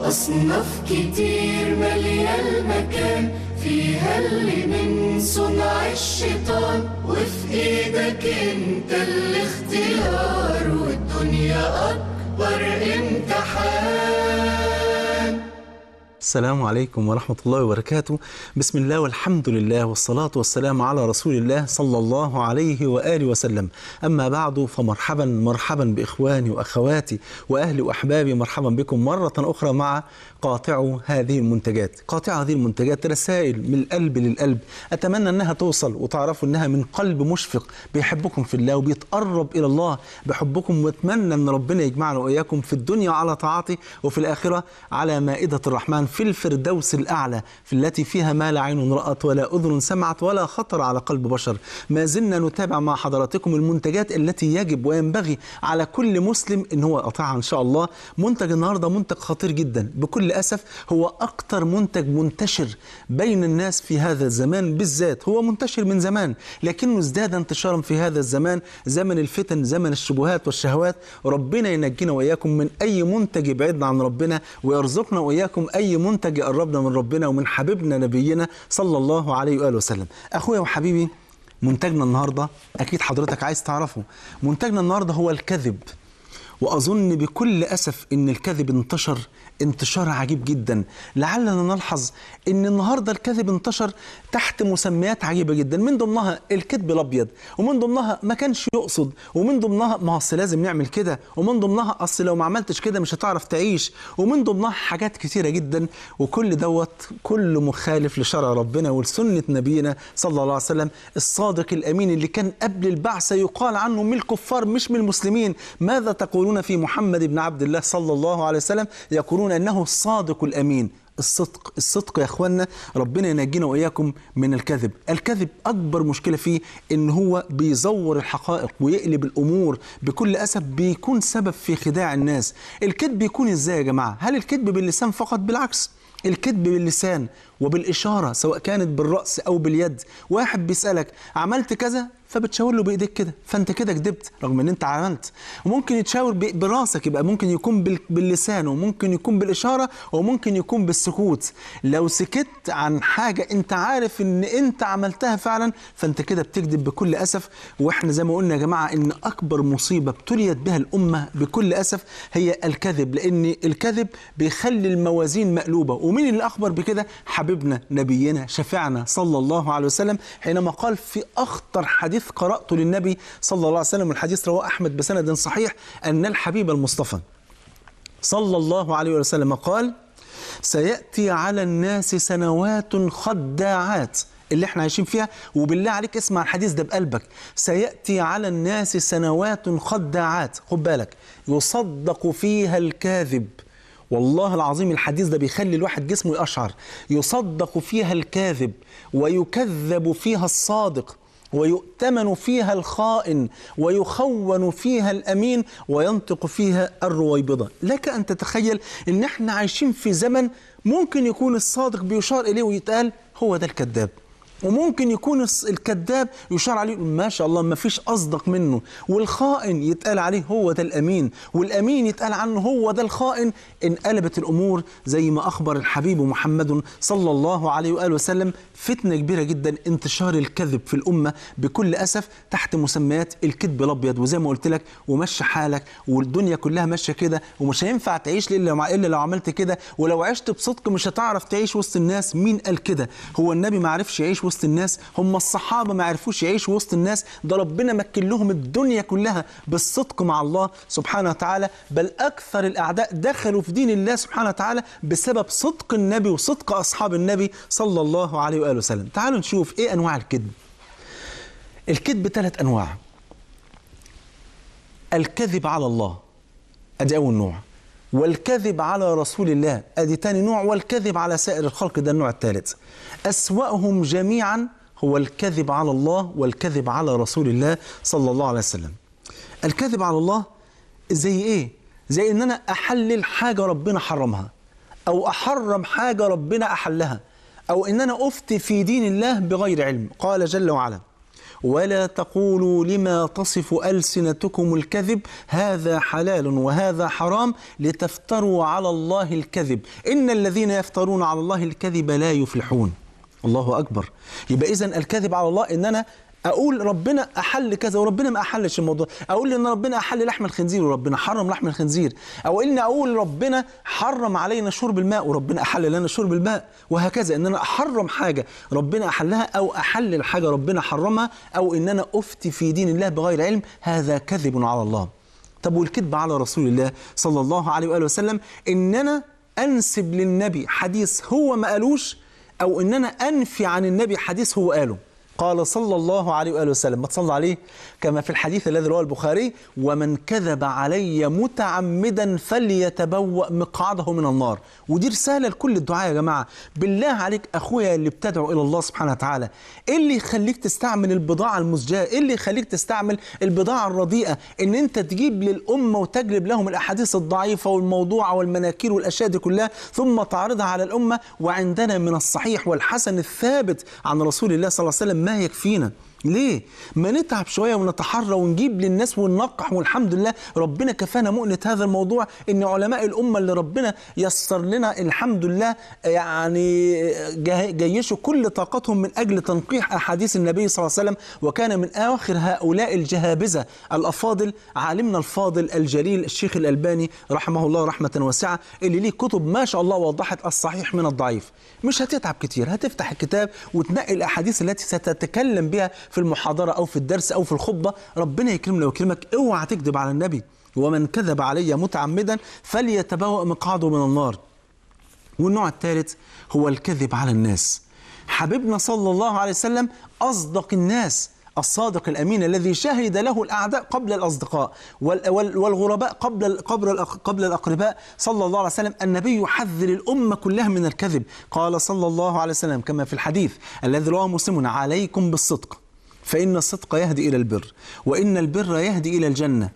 أصناف كتير مالية المكان فيها اللي من صنع الشيطان وفي ايدك انت الاختيار والدنيا أكبر امتحان السلام عليكم ورحمة الله وبركاته بسم الله والحمد لله والصلاة والسلام على رسول الله صلى الله عليه وآله وسلم أما بعد فمرحبا مرحبا بإخواني وأخواتي وأهلي وأحبابي مرحبا بكم مرة أخرى مع قاطع هذه المنتجات قاطع هذه المنتجات رسائل من القلب للقلب أتمنى أنها توصل وتعرفوا أنها من قلب مشفق بيحبكم في الله وبيتقرب إلى الله بحبكم وأتمنى أن ربنا يجمعنا وإياكم في الدنيا على طاعته وفي الآخرة على مائدة الرحمن في الفردوس الأعلى في التي فيها ما لا عين رأت ولا أذن سمعت ولا خطر على قلب بشر ما زلنا نتابع مع حضراتكم المنتجات التي يجب وينبغي على كل مسلم أن هو يقطعها إن شاء الله منتج النهاردة منتج خطير جدا بكل أسف هو أكتر منتج منتشر بين الناس في هذا الزمان بالذات هو منتشر من زمان لكنه ازداد انتشارا في هذا الزمان زمن الفتن زمن الشبهات والشهوات ربنا ينجينا وإياكم من أي منتج يبعدنا عن ربنا ويرزقنا وإياكم أي منتج يقربنا من ربنا ومن حبيبنا نبينا صلى الله عليه وآله وسلم أخويا وحبيبي منتجنا النهاردة أكيد حضرتك عايز تعرفه منتجنا النهاردة هو الكذب وأظن بكل أسف إن الكذب انتشر انتشار عجيب جدا لعلنا نلحظ ان النهارده الكذب انتشر تحت مسميات عجيبه جدا من ضمنها الكذب الابيض ومن ضمنها ما كانش يقصد ومن ضمنها ما اصل لازم نعمل كده ومن ضمنها اصل لو ما عملتش كده مش هتعرف تعيش ومن ضمنها حاجات كتيره جدا وكل دوت كله مخالف لشرع ربنا ولسنه نبينا صلى الله عليه وسلم الصادق الامين اللي كان قبل البعثه يقال عنه من الكفار مش من المسلمين ماذا تقولون في محمد بن عبد الله صلى الله عليه وسلم يقولون انه الصادق الامين الصدق الصدق يا اخوانا ربنا ينجينا واياكم من الكذب الكذب اكبر مشكله فيه ان هو بيزور الحقائق ويقلب الامور بكل اسف بيكون سبب في خداع الناس الكذب بيكون ازاي يا جماعه هل الكذب باللسان فقط بالعكس الكذب باللسان وبالإشارة سواء كانت بالرأس أو باليد واحد بيسألك عملت كذا فبتشاور له بايديك كده فانت كده كدبت رغم ان انت عملت وممكن يتشاور براسك يبقى ممكن يكون باللسان وممكن يكون بالاشاره وممكن يكون بالسكوت لو سكت عن حاجه انت عارف ان انت عملتها فعلا فانت كده بتكذب بكل اسف واحنا زي ما قلنا يا جماعه ان اكبر مصيبه ابتليت بها الامه بكل اسف هي الكذب لان الكذب بيخلي الموازين مقلوبه ومين اللي اخبر بكده حبيبنا نبينا شفيعنا صلى الله عليه وسلم حينما قال في اخطر حديث قرأته للنبي صلى الله عليه وسلم والحديث رواه أحمد بسند صحيح أن الحبيب المصطفى صلى الله عليه وسلم قال سيأتي على الناس سنوات خداعات اللي احنا عايشين فيها وبالله عليك اسمع الحديث ده بقلبك سيأتي على الناس سنوات خداعات خد بالك يصدق فيها الكاذب والله العظيم الحديث ده بيخلي الواحد جسمه يقشعر يصدق فيها الكاذب ويكذب فيها الصادق ويؤتمن فيها الخائن ويخون فيها الامين وينطق فيها الرويبضه لك ان تتخيل ان احنا عايشين في زمن ممكن يكون الصادق بيشار اليه ويتقال هو ده الكذاب وممكن يكون الكذاب يشار عليه ما شاء الله ما فيش أصدق منه والخائن يتقال عليه هو ده الأمين والأمين يتقال عنه هو ده الخائن انقلبت الأمور زي ما أخبر الحبيب محمد صلى الله عليه وآله وسلم فتنة كبيرة جدا انتشار الكذب في الأمة بكل أسف تحت مسميات الكذب الأبيض وزي ما قلت لك ومشي حالك والدنيا كلها ماشية كده ومش هينفع تعيش إلا إلا لو عملت كده ولو عشت بصدق مش هتعرف تعيش وسط الناس مين قال كده هو النبي ما عرفش يعيش وسط الناس هم الصحابة ما عرفوش يعيشوا وسط الناس ده ربنا مكن لهم الدنيا كلها بالصدق مع الله سبحانه وتعالى بل أكثر الأعداء دخلوا في دين الله سبحانه وتعالى بسبب صدق النبي وصدق أصحاب النبي صلى الله عليه وآله وسلم تعالوا نشوف إيه أنواع الكذب الكذب ثلاث أنواع الكذب على الله أدي أول نوع والكذب على رسول الله ادي تاني نوع والكذب على سائر الخلق ده النوع الثالث اسواهم جميعا هو الكذب على الله والكذب على رسول الله صلى الله عليه وسلم الكذب على الله زي ايه زي ان انا احلل حاجه ربنا حرمها او احرم حاجه ربنا احلها او ان انا افتي في دين الله بغير علم قال جل وعلا ولا تقولوا لما تصف ألسنتكم الكذب هذا حلال وهذا حرام لتفتروا على الله الكذب إن الذين يفترون على الله الكذب لا يفلحون الله أكبر يبقى إذن الكذب على الله إن أنا اقول ربنا احل كذا وربنا ما احلش الموضوع اقول ان ربنا احل لحم الخنزير وربنا حرم لحم الخنزير او ان اقول ربنا حرم علينا شرب الماء وربنا احل لنا شرب الماء وهكذا ان انا احرم حاجه ربنا احلها او احلل حاجه ربنا حرمها او ان انا افتي في دين الله بغير علم هذا كذب على الله طب والكذب على رسول الله صلى الله عليه واله وسلم ان انا انسب للنبي حديث هو ما قالوش او ان انا انفي عن النبي حديث هو قاله قال صلى الله عليه وآله وسلم ما تصلى عليه كما في الحديث الذي رواه البخاري ومن كذب علي متعمدا فليتبوأ مقعده من النار ودي رسالة لكل الدعاء يا جماعة بالله عليك أخويا اللي بتدعو إلى الله سبحانه وتعالى إيه اللي يخليك تستعمل البضاعة المزجاة إيه اللي يخليك تستعمل البضاعة الرديئة إن أنت تجيب للأمة وتجلب لهم الأحاديث الضعيفة والموضوعة والمناكير والأشياء دي كلها ثم تعرضها على الأمة وعندنا من الصحيح والحسن الثابت عن رسول الله صلى الله عليه وسلم ما يكفينا ليه؟ ما نتعب شوية ونتحرى ونجيب للناس وننقح والحمد لله ربنا كفانا مؤنة هذا الموضوع إن علماء الأمة اللي ربنا يسر لنا الحمد لله يعني جيشوا كل طاقتهم من أجل تنقيح أحاديث النبي صلى الله عليه وسلم وكان من آخر هؤلاء الجهابذة الأفاضل عالمنا الفاضل الجليل الشيخ الألباني رحمه الله رحمة واسعة اللي ليه كتب ما شاء الله وضحت الصحيح من الضعيف مش هتتعب كتير هتفتح الكتاب وتنقي الأحاديث التي ستتكلم بها في المحاضرة أو في الدرس أو في الخطبة ربنا يكرمنا ويكرمك اوعى تكذب على النبي ومن كذب علي متعمدا فليتبوأ مقعده من النار والنوع الثالث هو الكذب على الناس حبيبنا صلى الله عليه وسلم أصدق الناس الصادق الامين الذي شهد له الاعداء قبل الاصدقاء والغرباء قبل قبل قبل الاقرباء صلى الله عليه وسلم النبي يحذر الامه كلها من الكذب قال صلى الله عليه وسلم كما في الحديث الذي رواه مسلم عليكم بالصدق فإن الصدق يهدي إلى البر وإن البر يهدي إلى الجنة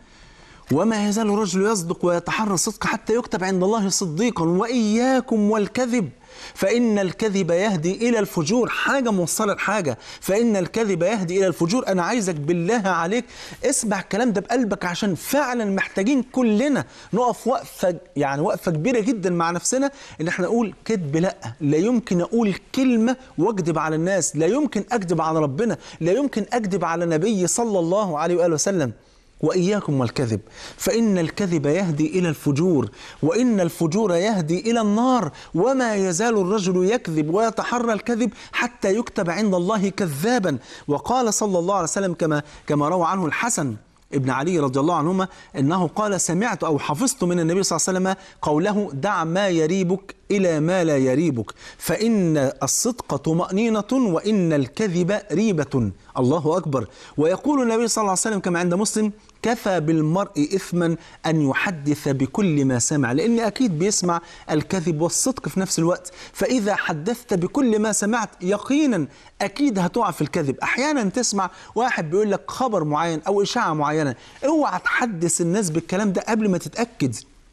وما يزال الرجل يصدق ويتحرى الصدق حتى يكتب عند الله صديقا وإياكم والكذب فإن الكذب يهدي إلى الفجور حاجة موصلة لحاجة فإن الكذب يهدي إلى الفجور أنا عايزك بالله عليك اسمع الكلام ده بقلبك عشان فعلا محتاجين كلنا نقف وقفة يعني وقفة كبيرة جدا مع نفسنا إن احنا نقول كذب لا لا يمكن أقول كلمة واكذب على الناس لا يمكن أكذب على ربنا لا يمكن أكذب على نبي صلى الله عليه وآله وسلم وإياكم والكذب فإن الكذب يهدي إلى الفجور وإن الفجور يهدي إلى النار وما يزال الرجل يكذب ويتحرى الكذب حتى يكتب عند الله كذابا وقال صلى الله عليه وسلم كما كما روى عنه الحسن ابن علي رضي الله عنهما انه قال سمعت او حفظت من النبي صلى الله عليه وسلم قوله دع ما يريبك الى ما لا يريبك فان الصدق طمانينه وان الكذب ريبه الله اكبر ويقول النبي صلى الله عليه وسلم كما عند مسلم كفى بالمرء اثما ان يحدث بكل ما سمع لان اكيد بيسمع الكذب والصدق في نفس الوقت فاذا حدثت بكل ما سمعت يقينا اكيد هتقع في الكذب احيانا تسمع واحد بيقول لك خبر معين او اشاعه معينه اوعى تحدث الناس بالكلام ده قبل ما تتاكد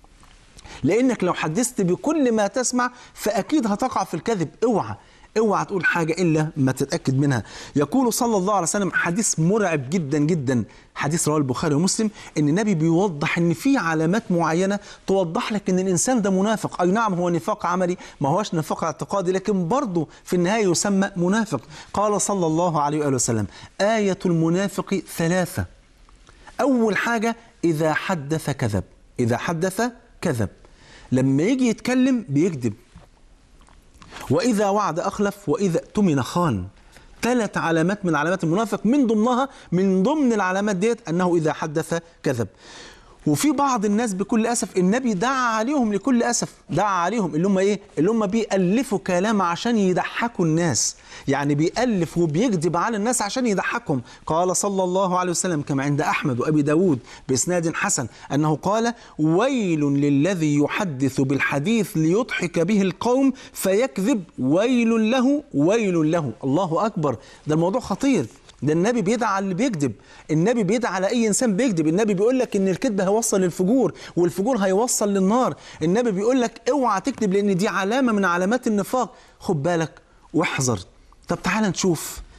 لانك لو حدثت بكل ما تسمع فاكيد هتقع في الكذب اوعى اوعى تقول حاجة إلا ما تتأكد منها يقول صلى الله عليه وسلم حديث مرعب جدا جدا حديث رواه البخاري ومسلم ان النبي بيوضح ان في علامات معينة توضح لك ان الانسان ده منافق اي نعم هو نفاق عملي ما هوش نفاق اعتقادي لكن برضه في النهاية يسمى منافق قال صلى الله عليه وآله وسلم آية المنافق ثلاثة أول حاجة إذا حدث كذب إذا حدث كذب لما يجي يتكلم بيكذب وإذا وعد أخلف وإذا اؤتمن خان ثلاث علامات من علامات المنافق من ضمنها من ضمن العلامات ديت أنه إذا حدث كذب وفي بعض الناس بكل اسف النبي دعا عليهم لكل اسف دعا عليهم اللي هم ايه اللي هم بيالفوا كلام عشان يضحكوا الناس يعني بيالف وبيكذب على الناس عشان يضحكهم قال صلى الله عليه وسلم كما عند احمد وابي داود باسناد حسن انه قال ويل للذي يحدث بالحديث ليضحك به القوم فيكذب ويل له ويل له الله اكبر ده الموضوع خطير ده النبي بيدعى على اللي بيكذب النبي بيدعى على اي انسان بيكذب النبي بيقول لك ان الكذب هيوصل للفجور والفجور هيوصل للنار النبي بيقول لك اوعى تكذب لان دي علامه من علامات النفاق خد بالك واحذر طب تعال نشوف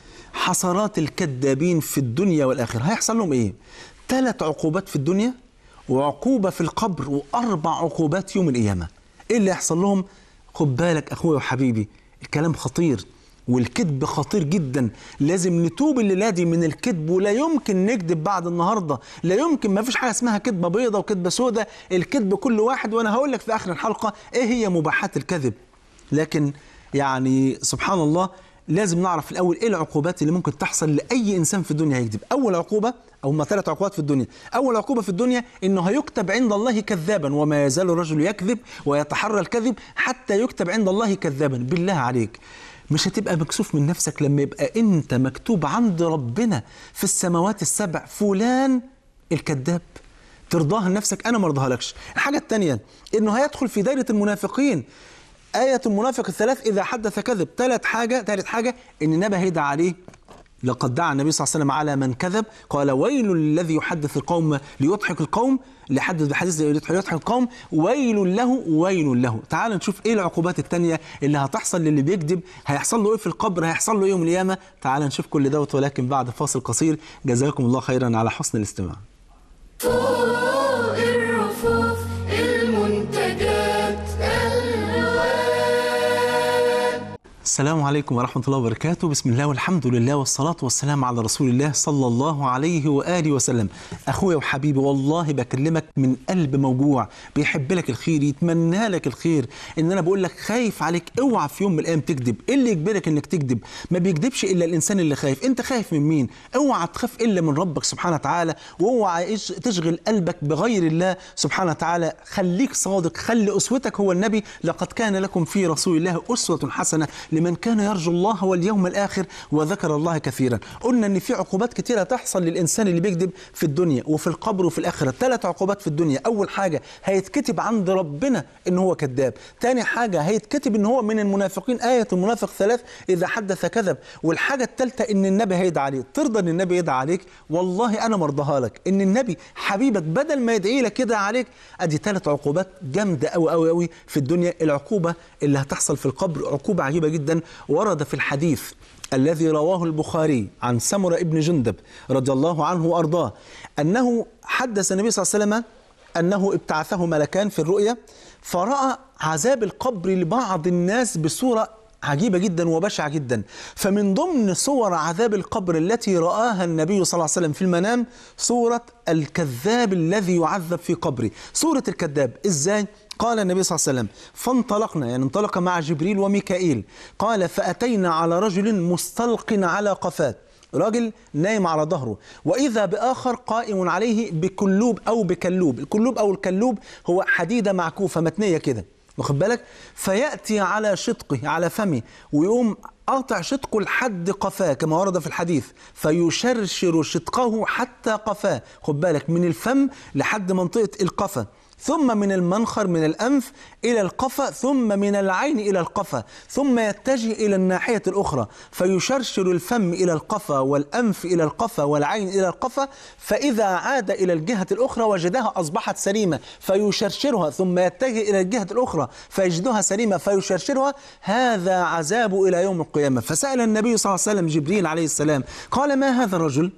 حسرات الكذابين في الدنيا والآخرة هيحصل لهم إيه؟ ثلاث عقوبات في الدنيا وعقوبة في القبر وأربع عقوبات يوم القيامة إيه اللي يحصل لهم؟ خد بالك أخويا وحبيبي الكلام خطير والكذب خطير جدا لازم نتوب الليله دي من الكذب ولا يمكن نكذب بعد النهارده لا يمكن ما فيش حاجه اسمها كذبه بيضه وكذبه سوداء الكذب كل واحد وانا هقول لك في اخر الحلقه ايه هي مباحات الكذب لكن يعني سبحان الله لازم نعرف الاول ايه العقوبات اللي ممكن تحصل لاي انسان في الدنيا هيكذب اول عقوبه او هم ثلاث عقوبات في الدنيا اول عقوبه في الدنيا انه هيكتب عند الله كذابا وما يزال الرجل يكذب ويتحرى الكذب حتى يكتب عند الله كذابا بالله عليك مش هتبقى مكسوف من نفسك لما يبقى انت مكتوب عند ربنا في السماوات السبع فلان الكذاب ترضاها لنفسك انا ما ارضاها لكش الحاجه الثانيه انه هيدخل في دايره المنافقين آية المنافق الثلاث إذا حدث كذب ثالث حاجة ثالث حاجة إن النبي هيدعى عليه لقد دعا النبي صلى الله عليه وسلم على من كذب قال ويل للذي يحدث القوم ليضحك القوم ليحدث بحديث ليضحك القوم ويل له ويل له تعال نشوف ايه العقوبات التانية اللي هتحصل للي بيكذب هيحصل له ايه في القبر هيحصل له ايه يوم القيامة تعال نشوف كل دوت ولكن بعد فاصل قصير جزاكم الله خيرا على حسن الاستماع فوق الرفوف المنتجات الوان السلام عليكم ورحمة الله وبركاته بسم الله والحمد لله والصلاة والسلام على رسول الله صلى الله عليه وآله وسلم أخويا وحبيبي والله بكلمك من قلب موجوع بيحب لك الخير يتمنى لك الخير إن أنا بقول لك خايف عليك اوعى في يوم من الأيام تكذب إيه اللي يجبرك إنك تكذب ما بيكذبش إلا الإنسان اللي خايف أنت خايف من مين اوعى تخاف إلا من ربك سبحانه وتعالى واوعى إيش- تشغل قلبك بغير الله سبحانه وتعالى خليك صادق خلي أسوتك هو النبي لقد كان لكم في رسول الله أسوة حسنة لمن كان يرجو الله واليوم الآخر وذكر الله كثيرا قلنا أن في عقوبات كثيرة تحصل للإنسان اللي بيكذب في الدنيا وفي القبر وفي الآخرة ثلاث عقوبات في الدنيا أول حاجة هيتكتب عند ربنا أن هو كذاب ثاني حاجة هيتكتب أن هو من المنافقين آية المنافق ثلاث إذا حدث كذب والحاجة الثالثة أن النبي هيدعى عليه ترضى أن النبي يدعى عليك والله أنا مرضاها لك أن النبي حبيبك بدل ما يدعي لك كده عليك أدي ثلاث عقوبات جامدة أوي أوي أوي في الدنيا العقوبة اللي هتحصل في القبر عقوبة عجيبة جدا ورد في الحديث الذي رواه البخاري عن سمرة ابن جندب رضي الله عنه وأرضاه أنه حدث النبي صلى الله عليه وسلم أنه ابتعثه ملكان في الرؤيا فرأى عذاب القبر لبعض الناس بصورة عجيبة جدا وبشعة جدا فمن ضمن صور عذاب القبر التي رآها النبي صلى الله عليه وسلم في المنام صورة الكذاب الذي يعذب في قبره صورة الكذاب إزاي؟ قال النبي صلى الله عليه وسلم فانطلقنا يعني انطلق مع جبريل وميكائيل قال فأتينا على رجل مستلق على قفاه راجل نايم على ظهره واذا باخر قائم عليه بكلوب او بكلوب الكلوب او الكلوب هو حديده معكوفه متنيه كده واخد بالك فياتي على شدقه على فمه ويقوم قاطع شدقه لحد قفاه كما ورد في الحديث فيشرشر شدقه حتى قفاه خد بالك من الفم لحد منطقه القفا ثم من المنخر من الأنف إلى القفا ثم من العين إلى القفا ثم يتجه إلى الناحية الأخرى فيشرشر الفم إلى القفا والأنف إلى القفا والعين إلى القفا فإذا عاد إلى الجهة الأخرى وجدها أصبحت سليمة فيشرشرها ثم يتجه إلى الجهة الأخرى فيجدها سليمة فيشرشرها هذا عذاب إلى يوم القيامة فسأل النبي صلى الله عليه وسلم جبريل عليه السلام قال ما هذا الرجل؟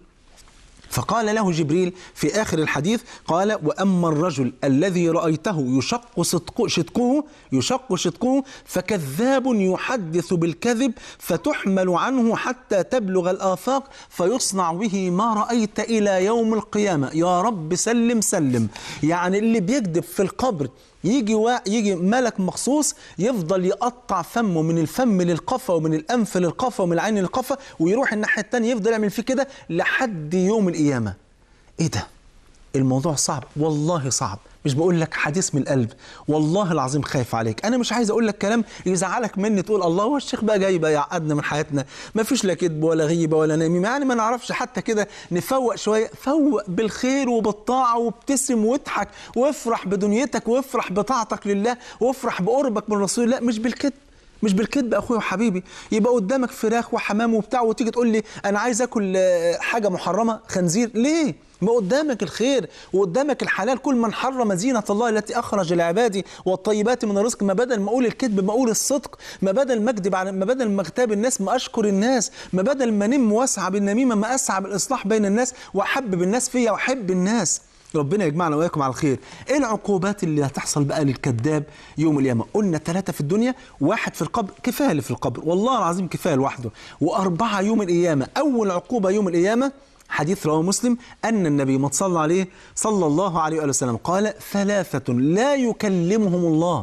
فقال له جبريل في آخر الحديث قال وأما الرجل الذي رأيته يشق صدق شدقه يشق شدقه فكذاب يحدث بالكذب فتحمل عنه حتى تبلغ الآفاق فيصنع به ما رأيت إلى يوم القيامة يا رب سلم سلم يعني اللي بيكذب في القبر يجي وا... يجي ملك مخصوص يفضل يقطع فمه من الفم للقفا ومن الانف للقفا ومن العين للقفا ويروح الناحيه الثانيه يفضل يعمل فيه كده لحد يوم القيامه. ايه ده؟ الموضوع صعب والله صعب مش بقول لك حديث من القلب والله العظيم خايف عليك انا مش عايز اقول لك كلام يزعلك مني تقول الله هو الشيخ بقى جاي بقى يعقدنا من حياتنا ما فيش لا كذب ولا غيبه ولا نميمه يعني ما نعرفش حتى كده نفوق شويه فوق بالخير وبالطاعه وابتسم واضحك وافرح بدنيتك وافرح بطاعتك لله وافرح بقربك من رسول الله مش بالكذب مش بالكذب اخويا وحبيبي يبقى قدامك فراخ وحمام وبتاع وتيجي تقول لي انا عايز اكل آه، حاجه محرمه خنزير ليه ما قدامك الخير وقدامك الحلال كل من حرم زينة الله التي أخرج لعباده والطيبات من الرزق ما بدل ما أقول الكذب ما أقول الصدق ما بدل ما أكذب على ما بدل ما أغتاب الناس ما أشكر الناس ما بدل ما نم وأسعى بالنميمة ما أسعى بالإصلاح بين الناس وأحبب الناس فيا وأحب الناس ربنا يجمعنا وإياكم على الخير ايه العقوبات اللي هتحصل بقى للكذاب يوم القيامه قلنا ثلاثه في الدنيا واحد في القبر كفايه اللي في القبر والله العظيم كفايه لوحده واربعه يوم القيامه اول عقوبه يوم القيامه حديث رواه مسلم أن النبي ما صلى عليه صلى الله عليه وآله وسلم قال ثلاثة لا يكلمهم الله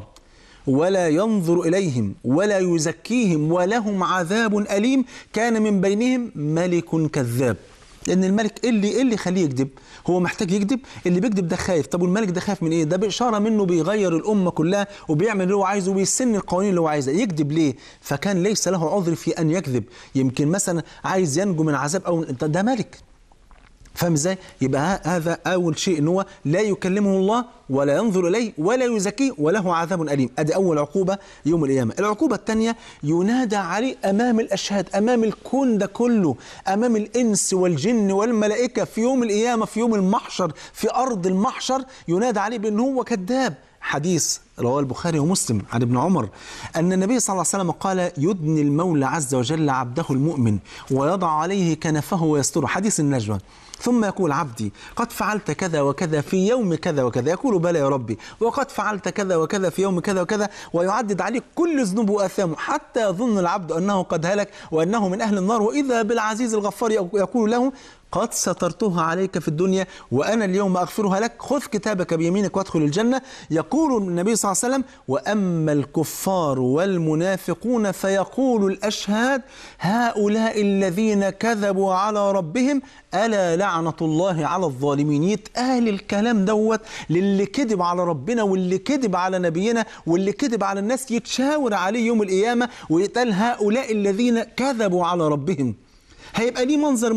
ولا ينظر إليهم ولا يزكيهم ولهم عذاب أليم كان من بينهم ملك كذاب لأن الملك إيه اللي إيه اللي يخليه يكذب؟ هو محتاج يكذب؟ اللي بيكذب ده خايف، طب والملك ده خايف من إيه؟ ده بإشارة منه بيغير الأمة كلها وبيعمل اللي هو عايزه وبيسن القوانين اللي هو عايزها، يكذب ليه؟ فكان ليس له عذر في أن يكذب، يمكن مثلا عايز ينجو من عذاب أو ده ملك فاهم ازاي؟ يبقى هذا اول شيء ان هو لا يكلمه الله ولا ينظر اليه ولا يزكيه وله عذاب اليم، ادي اول عقوبه يوم القيامه، العقوبه الثانيه ينادى عليه امام الاشهاد، امام الكون ده كله، امام الانس والجن والملائكه في يوم القيامه في يوم المحشر في ارض المحشر ينادى عليه بان هو كذاب، حديث رواه البخاري ومسلم عن ابن عمر أن النبي صلى الله عليه وسلم قال يدني المولى عز وجل عبده المؤمن ويضع عليه كنفه ويستره حديث النجوى ثم يقول عبدي قد فعلت كذا وكذا في يوم كذا وكذا يقول بلى يا ربي وقد فعلت كذا وكذا في يوم كذا وكذا ويعدد عليه كل ذنوبه وآثامه حتى يظن العبد أنه قد هلك وأنه من أهل النار وإذا بالعزيز الغفار يقول له قد سترتها عليك في الدنيا وأنا اليوم أغفرها لك خذ كتابك بيمينك وادخل الجنة يقول النبي صلى الله عليه وسلم وأما الكفار والمنافقون فيقول الأشهاد هؤلاء الذين كذبوا على ربهم ألا لعنة الله على الظالمين يتقال الكلام دوت للي كذب على ربنا واللي كذب على نبينا واللي كذب على الناس يتشاور عليه يوم القيامة ويتقال هؤلاء الذين كذبوا على ربهم هيبقى ليه منظر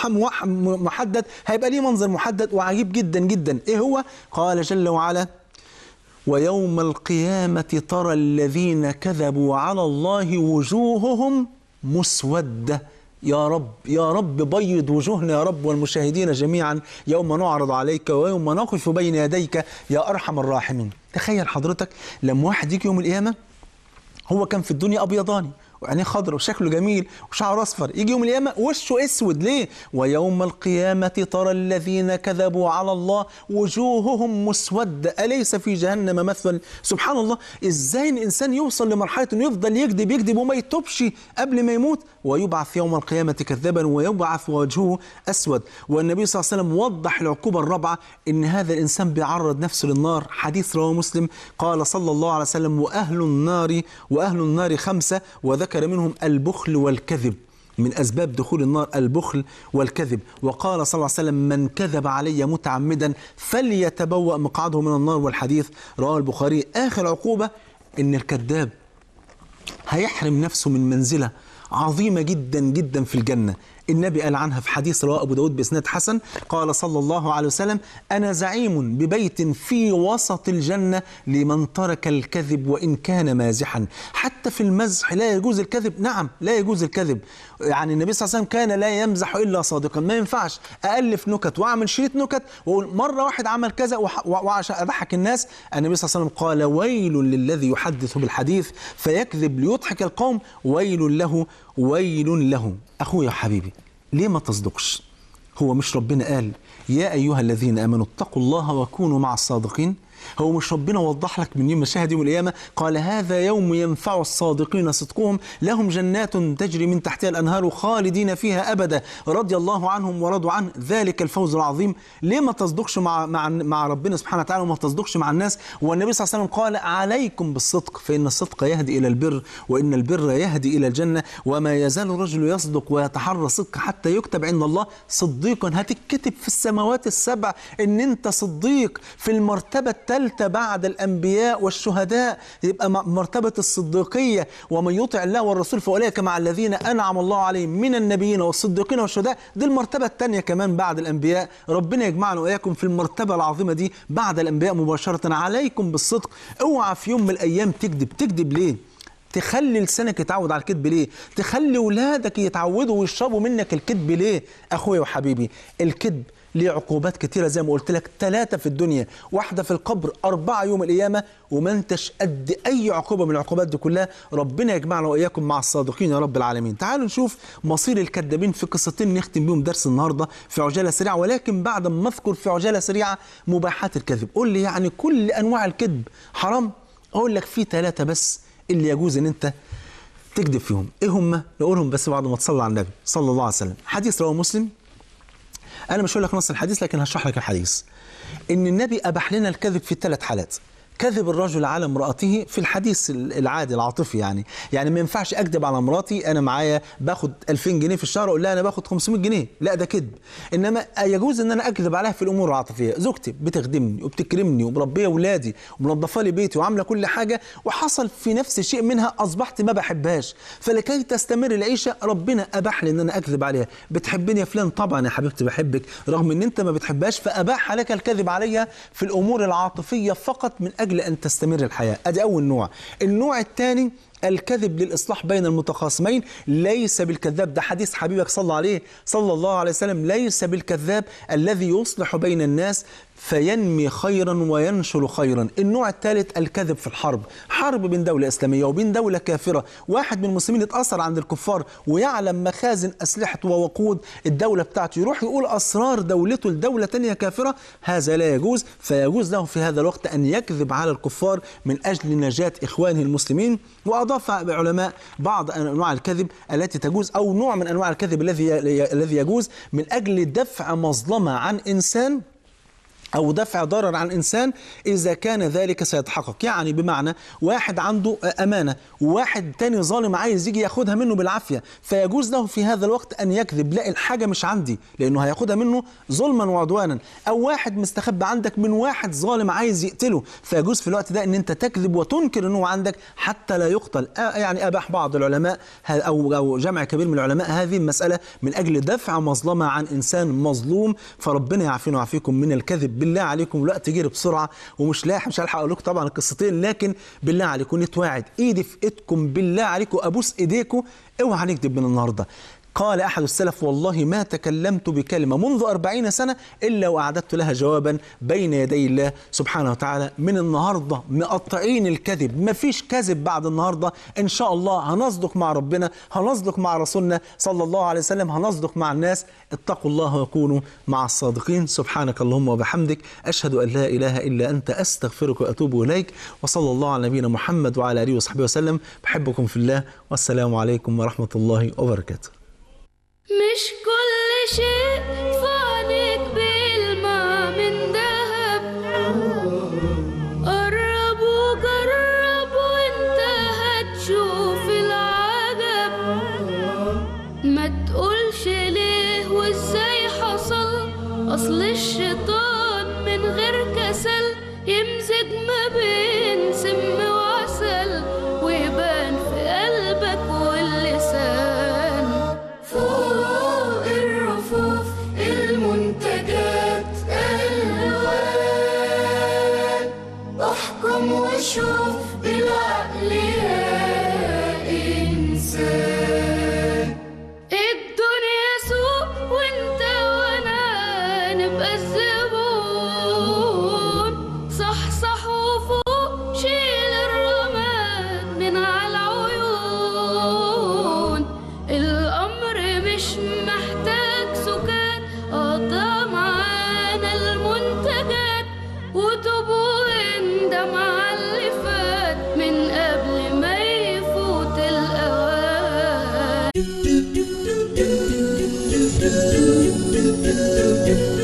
محدد هيبقى ليه منظر محدد وعجيب جدا جدا ايه هو قال جل وعلا ويوم القيامة ترى الذين كذبوا على الله وجوههم مسودة يا رب يا رب بيض وجوهنا يا رب والمشاهدين جميعا يوم نعرض عليك ويوم نقف بين يديك يا أرحم الراحمين تخيل حضرتك لما واحد يجي يوم القيامة هو كان في الدنيا أبيضاني وعينيه خضر وشكله جميل وشعره اصفر يجي يوم القيامه وشه اسود ليه ويوم القيامه ترى الذين كذبوا على الله وجوههم مسوده اليس في جهنم مثل سبحان الله ازاي الانسان يوصل لمرحله انه يفضل يكذب يكذب وما يتوبش قبل ما يموت ويبعث يوم القيامه كذابا ويبعث وجهه اسود والنبي صلى الله عليه وسلم وضح العقوبه الرابعه ان هذا الانسان بيعرض نفسه للنار حديث رواه مسلم قال صلى الله عليه وسلم واهل النار واهل النار خمسه وذكر ذكر منهم البخل والكذب من أسباب دخول النار البخل والكذب وقال صلى الله عليه وسلم من كذب علي متعمدا فليتبوأ مقعده من النار والحديث رواه البخاري آخر عقوبة إن الكذاب هيحرم نفسه من منزلة عظيمة جدا جدا في الجنة النبي قال عنها في حديث رواه أبو داود بإسناد حسن قال صلى الله عليه وسلم أنا زعيم ببيت في وسط الجنة لمن ترك الكذب وإن كان مازحا حتى في المزح لا يجوز الكذب نعم لا يجوز الكذب يعني النبي صلى الله عليه وسلم كان لا يمزح إلا صادقا ما ينفعش أألف نكت وأعمل شريط نكت وأقول مرة واحد عمل كذا وعشان أضحك الناس النبي صلى الله عليه وسلم قال ويل للذي يحدث بالحديث فيكذب ليضحك القوم ويل له ويل له أخويا حبيبي ليه ما تصدقش هو مش ربنا قال يا أيها الذين آمنوا اتقوا الله وكونوا مع الصادقين هو مش ربنا وضح لك من يوم مشاهد يوم القيامة قال هذا يوم ينفع الصادقين صدقهم لهم جنات تجري من تحتها الأنهار خالدين فيها أبدا رضي الله عنهم ورضوا عنه ذلك الفوز العظيم ليه ما تصدقش مع, مع, مع ربنا سبحانه وتعالى وما تصدقش مع الناس والنبي صلى الله عليه وسلم قال عليكم بالصدق فإن الصدق يهدي إلى البر وإن البر يهدي إلى الجنة وما يزال الرجل يصدق ويتحرى الصدق حتى يكتب عند الله صديقا هتكتب في السماوات السبع إن أنت صديق في المرتبة الثالثة بعد الأنبياء والشهداء يبقى مرتبة الصديقية ومن يطع الله والرسول فأولئك مع الذين أنعم الله عليهم من النبيين والصديقين والشهداء دي المرتبة الثانية كمان بعد الأنبياء ربنا يجمعنا وإياكم في المرتبة العظيمة دي بعد الأنبياء مباشرة عليكم بالصدق اوعى في يوم من الأيام تكذب تكذب ليه تخلي لسانك يتعود على الكذب ليه تخلي ولادك يتعودوا ويشربوا منك الكذب ليه اخويا وحبيبي الكذب ليه عقوبات كتيرة زي ما قلت لك ثلاثة في الدنيا واحدة في القبر أربعة يوم القيامة وما انتش قد أي عقوبة من العقوبات دي كلها ربنا يجمعنا وإياكم مع الصادقين يا رب العالمين تعالوا نشوف مصير الكذابين في قصتين نختم بيهم درس النهاردة في عجالة سريعة ولكن بعد ما أذكر في عجالة سريعة مباحات الكذب قول لي يعني كل أنواع الكذب حرام أقول لك في ثلاثة بس اللي يجوز إن أنت تكذب فيهم ايه هم نقولهم بس بعد ما تصلي على النبي صلى الله عليه وسلم حديث رواه مسلم انا مش هقول لك نص الحديث لكن هشرح لك الحديث ان النبي اباح لنا الكذب في ثلاث حالات كذب الرجل على امرأته في الحديث العادي العاطفي يعني يعني ما ينفعش اكذب على مراتي انا معايا باخد 2000 جنيه في الشهر اقول لها انا باخد 500 جنيه لا ده كذب انما يجوز ان انا اكذب عليها في الامور العاطفيه زوجتي بتخدمني وبتكرمني ومربيه اولادي ومنظفه لي بيتي وعامله كل حاجه وحصل في نفس شيء منها اصبحت ما بحبهاش فلكي تستمر العيشه ربنا اباح لي ان انا اكذب عليها بتحبني يا فلان طبعا يا حبيبتي بحبك رغم ان انت ما بتحبهاش فاباح لك الكذب عليها في الامور العاطفيه فقط من اجل ان تستمر الحياه ادي اول نوع النوع الثاني الكذب للإصلاح بين المتخاصمين ليس بالكذاب ده حديث حبيبك صلى عليه صلى الله عليه وسلم ليس بالكذاب الذي يصلح بين الناس فينمي خيرا وينشر خيرا النوع الثالث الكذب في الحرب حرب بين دولة إسلامية وبين دولة كافرة واحد من المسلمين اتأثر عند الكفار ويعلم مخازن أسلحة ووقود الدولة بتاعته يروح يقول أسرار دولته لدولة تانية كافرة هذا لا يجوز فيجوز له في هذا الوقت أن يكذب على الكفار من أجل نجاة إخوانه المسلمين وأضاف علماء بعض أنواع الكذب التي تجوز أو نوع من أنواع الكذب الذي الذي يجوز من أجل دفع مظلمة عن إنسان أو دفع ضرر عن إنسان إذا كان ذلك سيتحقق يعني بمعنى واحد عنده أمانة وواحد تاني ظالم عايز يجي ياخدها منه بالعافية فيجوز له في هذا الوقت أن يكذب لا الحاجة مش عندي لأنه هياخدها منه ظلما وعدوانا أو واحد مستخبى عندك من واحد ظالم عايز يقتله فيجوز في الوقت ده أن أنت تكذب وتنكر أنه عندك حتى لا يقتل يعني أباح بعض العلماء أو أو جمع كبير من العلماء هذه المسألة من أجل دفع مظلمة عن إنسان مظلوم فربنا يعافينا ويعافيكم من الكذب بالله عليكم الوقت جري بسرعه ومش لاحق مش هلحق اقول لكم طبعا القصتين لكن بالله عليكم نتواعد ايدي في ايدكم بالله عليكم ابوس ايديكم اوعى نكذب من النهارده قال أحد السلف والله ما تكلمت بكلمة منذ أربعين سنة إلا وأعددت لها جوابا بين يدي الله سبحانه وتعالى من النهاردة مقطعين الكذب ما فيش كذب بعد النهاردة إن شاء الله هنصدق مع ربنا هنصدق مع رسولنا صلى الله عليه وسلم هنصدق مع الناس اتقوا الله وكونوا مع الصادقين سبحانك اللهم وبحمدك أشهد أن لا إله إلا أنت أستغفرك وأتوب إليك وصلى الله على نبينا محمد وعلى آله وصحبه وسلم بحبكم في الله والسلام عليكم ورحمة الله وبركاته مش كل شيء فانك بالماء من ذهب قرب وجرب وانت هتشوف العجب ما تقولش ليه وازاي حصل اصل الشيطان من غير كسل يمزج ما بين سم وعسل ويبان في قلبك واللسان فوق الرفوف المنتجات الوان احكم وشوف بالعقل يا انسان الدنيا سوق وانت وانا نبقى الزبون صح صح وفوق شيل الرماد من على العيون الامر مش محتاج سكات قضى معانا المنتجات وتوب واندم على اللي فات من قبل ما يفوت الاوان